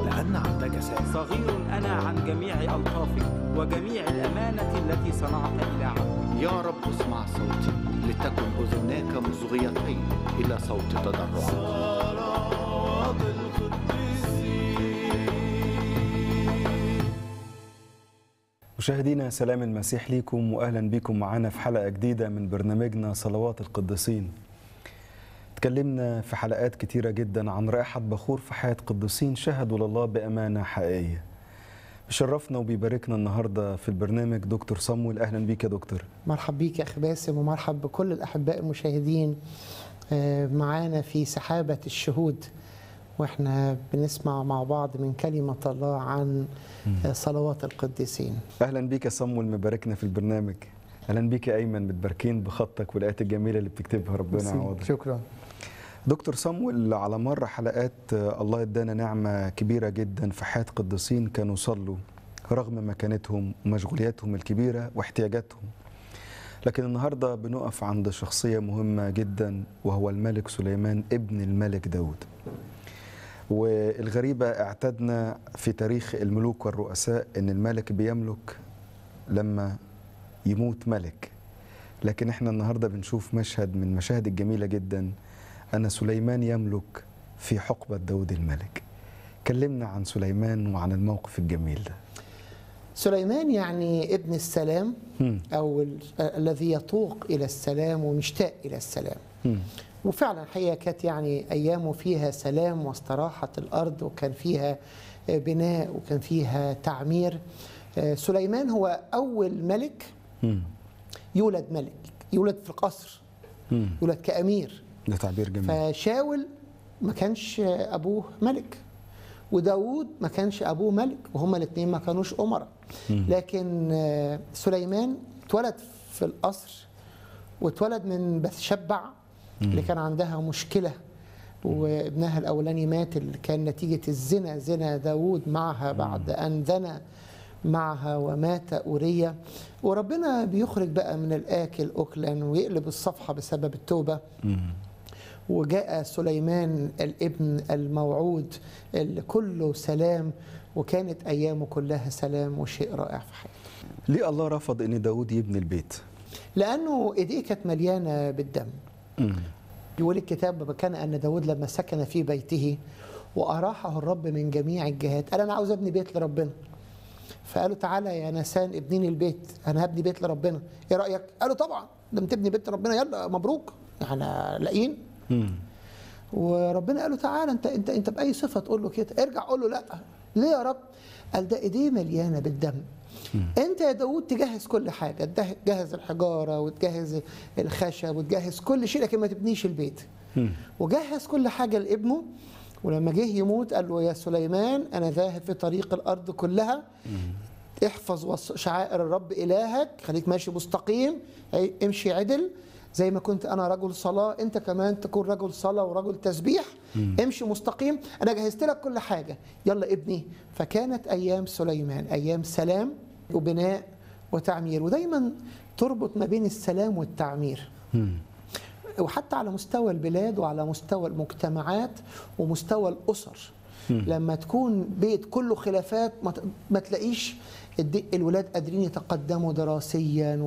لأن عبدك سامع صغير أنا عن جميع ألطافك وجميع الأمانة التي صنعت إلى عبدك يا رب اسمع صوتي لتكن أذناك مصغيتين إلى صوت تضرعي مشاهدينا سلام المسيح ليكم واهلا بكم معنا في حلقه جديده من برنامجنا صلوات القديسين. اتكلمنا في حلقات كتيره جدا عن رائحه بخور في حياه قديسين شهدوا لله بامانه حقيقيه. بشرفنا وبيباركنا النهارده في البرنامج دكتور صمويل اهلا بيك يا دكتور. مرحب بيك يا اخي باسم ومرحب بكل الاحباء المشاهدين آه، معانا في سحابه الشهود واحنا بنسمع مع بعض من كلمه الله عن آه، صلوات القديسين اهلا بيك يا صمويل مباركنا في البرنامج. اهلا بيك يا ايمن متباركين بخطك والايات الجميله اللي بتكتبها ربنا يعوضك. شكرا دكتور صمويل على مر حلقات آه، الله ادانا نعمة كبيرة جدا في حياة قديسين كانوا صلوا رغم مكانتهم ومشغولياتهم الكبيرة واحتياجاتهم لكن النهاردة بنقف عند شخصية مهمة جدا وهو الملك سليمان ابن الملك داود والغريبة اعتدنا في تاريخ الملوك والرؤساء ان الملك بيملك لما يموت ملك لكن احنا النهارده بنشوف مشهد من المشاهد الجميله جدا ان سليمان يملك في حقبه داود الملك كلمنا عن سليمان وعن الموقف الجميل ده سليمان يعني ابن السلام هم. او ال- الذي يطوق الى السلام ومشتاق الى السلام هم. وفعلا الحقيقه كانت يعني ايامه فيها سلام واستراحه الارض وكان فيها بناء وكان فيها تعمير آه، سليمان هو اول ملك هم. يولد ملك يولد في القصر هم. يولد كامير ده تعبير جميل فشاول ما كانش ابوه ملك وداود ما كانش ابوه ملك وهما الاثنين ما كانوش امراء لكن آه، سليمان اتولد في القصر واتولد من بثشبع اللي كان عندها مشكله وابنها الاولاني مات اللي كان نتيجه الزنا زنا داود معها بعد ان زنى معها ومات أوريا وربنا بيخرج بقى من الآكل أكلا ويقلب الصفحة بسبب التوبة وجاء سليمان الابن الموعود اللي كله سلام وكانت أيامه كلها سلام وشيء رائع في حياته ليه الله رفض ان داود يبني البيت لأنه إيديه كانت مليانة بالدم هم. يقول الكتاب كان أن داود لما سكن في بيته وأراحه الرب من جميع الجهات قال أنا عاوز أبني بيت لربنا فقالوا تعالى يا نسان ابنيني البيت أنا هبني بيت لربنا إيه رأيك؟ قالوا طبعا لما تبني بيت لربنا يلا مبروك احنا لاقيين هم. وربنا قال له تعالى انت انت انت باي صفه تقول له كده ارجع قول له لا ليه يا رب قال ده ايديه مليانه بالدم انت يا داود تجهز كل حاجه تجه- تجهز الحجاره وتجهز الخشب وتجهز كل شيء لكن ما تبنيش البيت هم. وجهز كل حاجه لابنه ولما جه يموت قال له يا سليمان انا ذاهب في طريق الارض كلها احفظ وص- شعائر الرب الهك خليك ماشي مستقيم اي- امشي عدل زي ما كنت انا رجل صلاه انت كمان تكون رجل صلاه ورجل تسبيح امشي مستقيم انا جهزت لك كل حاجه يلا ابني فكانت ايام سليمان ايام سلام وبناء وتعمير ودايما تربط ما بين السلام والتعمير هم. وحتى على مستوى البلاد وعلى مستوى المجتمعات ومستوى الاسر لما تكون بيت كله خلافات ما ت- ما تلاقيش الد- الولاد قادرين يتقدموا دراسيا